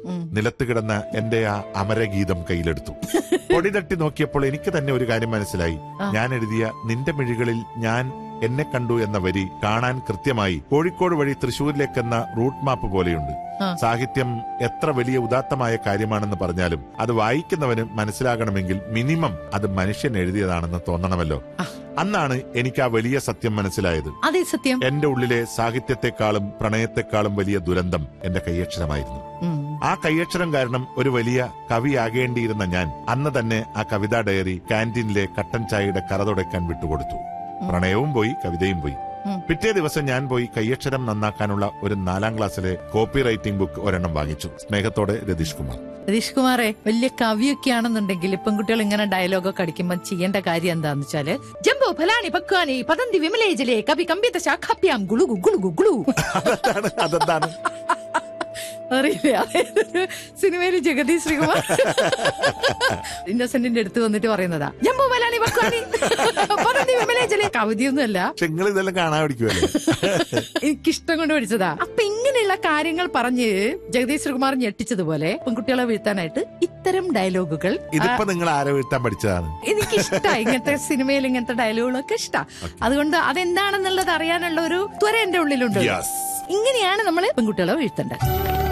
നിലത്ത് കിടന്ന എന്റെ ആ അമരഗീതം കയ്യിലെടുത്തു പൊടി തട്ടി നോക്കിയപ്പോൾ എനിക്ക് തന്നെ ഒരു കാര്യം മനസ്സിലായി ഞാൻ എഴുതിയ നിന്റെ മിഴികളിൽ ഞാൻ എന്നെ കണ്ടു എന്ന വരി കാണാൻ കൃത്യമായി കോഴിക്കോട് വഴി തൃശൂരിലേക്കെന്ന റൂട്ട് മാപ്പ് പോലെയുണ്ട് ആ. സാഹിത്യം എത്ര വലിയ ഉദാത്തമായ കാര്യമാണെന്ന് പറഞ്ഞാലും അത് വായിക്കുന്നവന് മനസ്സിലാകണമെങ്കിൽ മിനിമം അത് മനുഷ്യൻ എഴുതിയതാണെന്ന് തോന്നണമല്ലോ അന്നാണ് എനിക്ക് ആ വലിയ സത്യം മനസ്സിലായത് അതേ സത്യം എന്റെ ഉള്ളിലെ സാഹിത്യത്തെക്കാളും പ്രണയത്തെക്കാളും വലിയ ദുരന്തം എന്റെ കൈയക്ഷരമായിരുന്നു ഉം. ആ കൈയക്ഷരം കാരണം ഒരു വലിയ കവിയാകേണ്ടിയിരുന്ന ഞാൻ അന്ന് തന്നെ ആ കവിതാ ഡയറി കാന്റീനിലെ കട്ടൻ ചായയുടെ കറ തുടയ്ക്കാൻ വിട്ടുകൊടുത്തു പ്രണയവും പോയി കവിതയും പോയി ഉം. പിറ്റേ ദിവസം ഞാൻ പോയി കൈയക്ഷരം നന്നാക്കാനുള്ള ഒരു നാലാം ക്ലാസ്സിലെ കോപ്പി റൈറ്റിംഗ് ബുക്ക് ഒരെണ്ണം വാങ്ങിച്ചു സ്നേഹത്തോടെ രതീഷ് കുമാർ രതീഷ് കുമാറെ വലിയ കവിയൊക്കെ ആണെന്നുണ്ടെങ്കിൽ പെൺകുട്ടികൾ ഇങ്ങനെ ഡയലോഗൊക്കെ അടിക്കുമ്പോൾ ചെയ്യേണ്ട കാര്യം എന്താന്ന് വെച്ചാല് ജംബോ ഫലാനി പക്വാനി പതന്തി വിമലേജലെ കവി കമ്പിത ശാഖാപ്യാം ഗുളുഗു ഗുളുഗു ഗുളു അതെന്താണ് അതെന്താണ് അറിയില്ല അതായത് സിനിമയിൽ ജഗതി ശ്രീകുമാർ ഇന്നസെന്റിന്റെ അടുത്ത് വന്നിട്ട് പറയുന്നതാ ജംബോ ഫലാനി പക്വാനി പതന്തി വിമലേജലെ കവിതയൊന്നുമല്ല പക്ഷെ നിങ്ങൾ ഇതെല്ലാം കാണാൻ പഠിക്കുമല്ലോ എനിക്കിഷ്ടം കൊണ്ട് പഠിച്ചതാ അപ്പൊ ഇങ്ങനെയുള്ള കാര്യങ്ങൾ പറഞ്ഞ് ജഗദീഷ് ശ്രീകുമാർ ഞെട്ടിച്ചതുപോലെ പെൺകുട്ടികളെ വീഴ്ത്താനായിട്ട് ഇത്തരം ഡയലോഗുകൾ ഇതിപ്പോ നിങ്ങൾ ആരെ വീഴ്ത്താൻ പഠിച്ചതാണ് എനിക്ക് ഇഷ്ടമായി ഇങ്ങനത്തെ സിനിമയിൽ ഇങ്ങനത്തെ ഡയലോഗുകളൊക്കെ ഇഷ്ടാ അതുകൊണ്ട് അതെന്താണെന്നുള്ളത് അറിയാനുള്ള ഒരു ത്വര എന്റെ ഉള്ളിലുണ്ട് Yes. ഇങ്ങനെയാണ് നമ്മൾ പെൺകുട്ടികളെ വീഴ്ത്തേണ്ടത്